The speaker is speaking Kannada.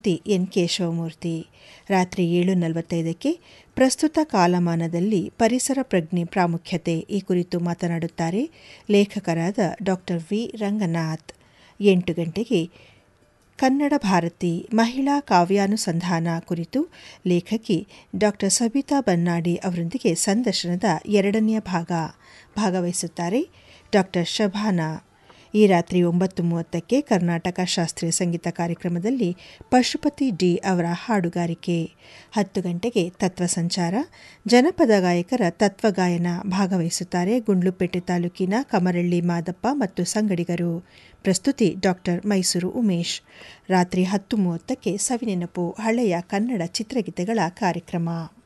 ಮೂರ್ತಿ ಎನ್ ಕೇಶವಮೂರ್ತಿ ರಾತ್ರಿ ಏಳು ನಲವತ್ತೈದಕ್ಕೆ ಪ್ರಸ್ತುತ ಕಾಲಮಾನದಲ್ಲಿ ಪರಿಸರ ಪ್ರಜ್ಞೆ ಪ್ರಾಮುಖ್ಯತೆ ಈ ಕುರಿತು ಮಾತನಾಡುತ್ತಾರೆ ಲೇಖಕರಾದ ಡಾಕ್ಟರ್ ವಿ ರಂಗನಾಥ್ ಎಂಟು ಗಂಟೆಗೆ ಕನ್ನಡ ಭಾರತಿ ಮಹಿಳಾ ಕಾವ್ಯಾನುಸಂಧಾನ ಕುರಿತು ಲೇಖಕಿ ಡಾಕ್ಟರ್ ಸಬಿತಾ ಬನ್ನಾಡಿ ಅವರೊಂದಿಗೆ ಸಂದರ್ಶನದ ಎರಡನೆಯ ಭಾಗ ಭಾಗವಹಿಸುತ್ತಾರೆ ಡಾಕ್ಟರ್ ಶಭಾನಾ ಈ ರಾತ್ರಿ ಒಂಬತ್ತು ಮೂವತ್ತಕ್ಕೆ ಕರ್ನಾಟಕ ಶಾಸ್ತ್ರೀಯ ಸಂಗೀತ ಕಾರ್ಯಕ್ರಮದಲ್ಲಿ ಪಶುಪತಿ ಡಿ ಅವರ ಹಾಡುಗಾರಿಕೆ ಹತ್ತು ಗಂಟೆಗೆ ತತ್ವ ಸಂಚಾರ ಜನಪದ ಗಾಯಕರ ತತ್ವಗಾಯನ ಭಾಗವಹಿಸುತ್ತಾರೆ ಗುಂಡ್ಲುಪೇಟೆ ತಾಲೂಕಿನ ಕಮರಳ್ಳಿ ಮಾದಪ್ಪ ಮತ್ತು ಸಂಗಡಿಗರು ಪ್ರಸ್ತುತಿ ಡಾಕ್ಟರ್ ಮೈಸೂರು ಉಮೇಶ್ ರಾತ್ರಿ ಹತ್ತು ಮೂವತ್ತಕ್ಕೆ ಸವಿನೆನಪು ಹಳೆಯ ಕನ್ನಡ ಚಿತ್ರಗೀತೆಗಳ ಕಾರ್ಯಕ್ರಮ